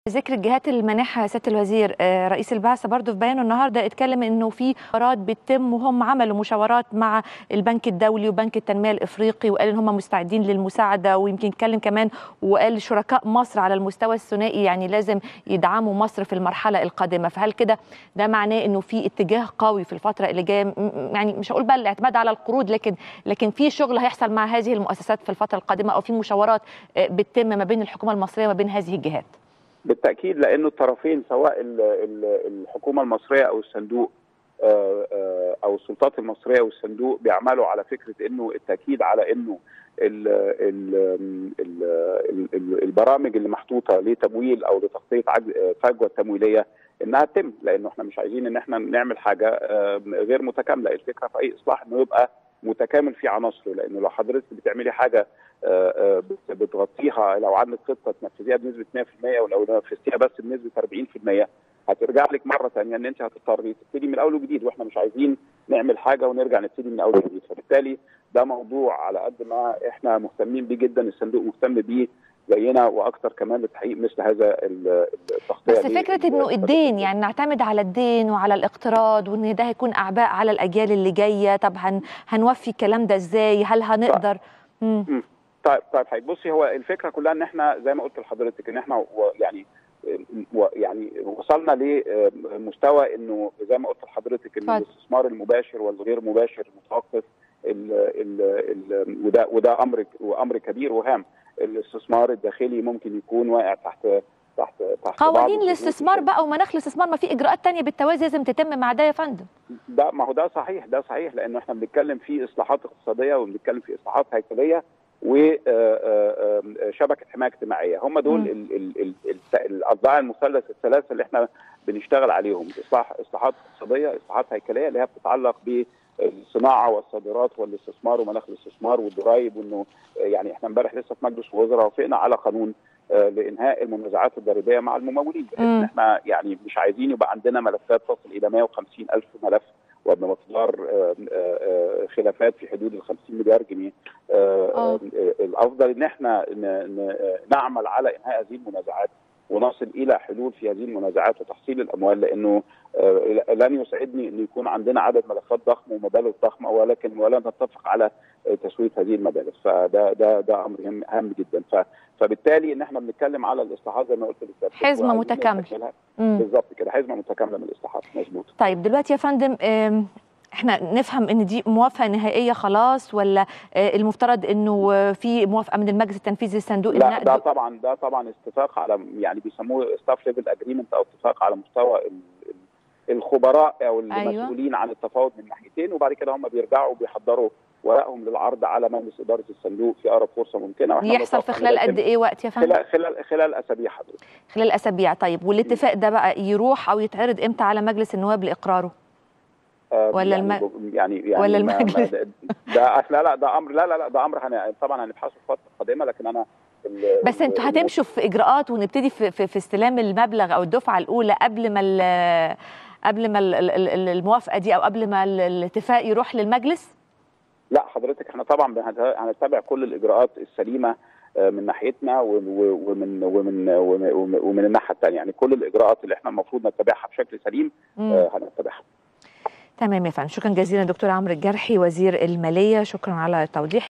ذكر الجهات المانحه سياده الوزير رئيس البعثه برضه في بيانه النهارده اتكلم انه في مشاورات بتتم وهم عملوا مشاورات مع البنك الدولي وبنك التنميه الافريقي وقال ان هم مستعدين للمساعده ويمكن اتكلم كمان وقال شركاء مصر على المستوى الثنائي يعني لازم يدعموا مصر في المرحله القادمه فهل كده ده معناه انه في اتجاه قوي في الفتره اللي جايه يعني مش هقول بقى الاعتماد على القروض لكن لكن في شغل هيحصل مع هذه المؤسسات في الفتره القادمه او في مشاورات بتتم ما بين الحكومه المصريه وما بين هذه الجهات بالتاكيد لانه الطرفين سواء الحكومه المصريه او الصندوق او السلطات المصريه والصندوق بيعملوا على فكره انه التاكيد على انه ال ال ال البرامج اللي محطوطه لتمويل او لتغطيه فجوه تمويليه انها تتم لانه احنا مش عايزين ان احنا نعمل حاجه غير متكامله الفكره في اي اصلاح انه يبقى متكامل في عناصره لانه لو حضرتك بتعملي حاجه بتغطيها لو عندك خطه تنفذيها بنسبه 100% ولو نفذتيها بس بنسبه 40% هترجع لك مره ثانيه ان انت هتضطري تبتدي من اول وجديد واحنا مش عايزين نعمل حاجه ونرجع نبتدي من اول وجديد فبالتالي ده موضوع على قد ما احنا مهتمين بيه جدا الصندوق مهتم بيه زينا واكثر كمان لتحقيق مثل هذا التغطيه بس فكره انه الدين يعني نعتمد على الدين وعلى الاقتراض وان ده هيكون اعباء على الاجيال اللي جايه طب هن هنوفي الكلام ده ازاي هل هنقدر مم. طيب طيب حضرتك بصي هو الفكره كلها ان احنا زي ما قلت لحضرتك ان احنا يعني يعني وصلنا لمستوى انه زي ما قلت لحضرتك ان الاستثمار المباشر والغير مباشر متوقف ال ال ال وده وده امر وامر كبير وهام الاستثمار الداخلي ممكن يكون واقع تحت تحت تحت قوانين الاستثمار بقى ومناخ الاستثمار ما في اجراءات تانية بالتوازي لازم تتم مع ده يا فندم ده ما هو ده صحيح ده صحيح لانه احنا بنتكلم في اصلاحات اقتصاديه وبنتكلم في اصلاحات هيكليه وشبكه حمايه اجتماعيه هم دول الاضلاع المثلث الثلاثه اللي احنا بنشتغل عليهم اصلاح اصلاحات اقتصاديه اصلاحات هيكليه اللي هي بتتعلق بالصناعه والصادرات والاستثمار ومناخ الاستثمار والضرائب وانه يعني احنا امبارح لسه في مجلس الوزراء وافقنا على قانون لانهاء المنازعات الضريبيه مع الممولين بحيث احنا يعني مش عايزين يبقى عندنا ملفات تصل الى 150 الف ملف وبمقدار خلافات في حدود ال 50 مليار جنيه الافضل ان احنا نعمل على انهاء هذه المنازعات ونصل الى حلول في هذه المنازعات وتحصيل الاموال لانه لن يسعدني ان يكون عندنا عدد ملفات ضخم ومبالغ ضخمه ولكن ولا نتفق على تسويه هذه المبالغ فده ده ده امر هام جدا فبالتالي ان احنا بنتكلم على الاصلاحات زي ما قلت لك حزمه متكامله بالظبط كده حزمه متكامله من الاصلاحات مظبوط طيب دلوقتي يا فندم احنا نفهم ان دي موافقه نهائيه خلاص ولا المفترض انه في موافقه من المجلس التنفيذي للصندوق لا ده طبعا ده طبعا اتفاق على يعني بيسموه ستاف ليفل اجريمنت او اتفاق على مستوى الخبراء او المسؤولين أيوة. عن التفاوض من ناحيتين وبعد كده هم بيرجعوا بيحضروا ورقهم للعرض على مجلس اداره الصندوق في اقرب فرصه ممكنه يحصل في خلال قد ايه وقت يا فندم؟ خلال خلال خلال اسابيع حضرتك خلال اسابيع طيب والاتفاق ده بقى يروح او يتعرض امتى على مجلس النواب لاقراره؟ ولا يعني الم... يعني, يعني ولا المجلس ده لا لا ده امر لا لا لا ده امر هن... طبعا هنبحثه في الفتره القادمه لكن انا بس انتوا هتمشوا في اجراءات ونبتدي في, في, في استلام المبلغ او الدفعه الاولى قبل ما قبل ما الموافقه دي او قبل ما الاتفاق يروح للمجلس؟ لا حضرتك احنا طبعا هنتبع كل الاجراءات السليمه من ناحيتنا ومن ومن ومن, ومن الناحيه الثانيه يعني كل الاجراءات اللي احنا المفروض نتبعها بشكل سليم هنتبعها تمام يا فندم شكرا جزيلا دكتور عمرو الجرحي وزير الماليه شكرا على التوضيح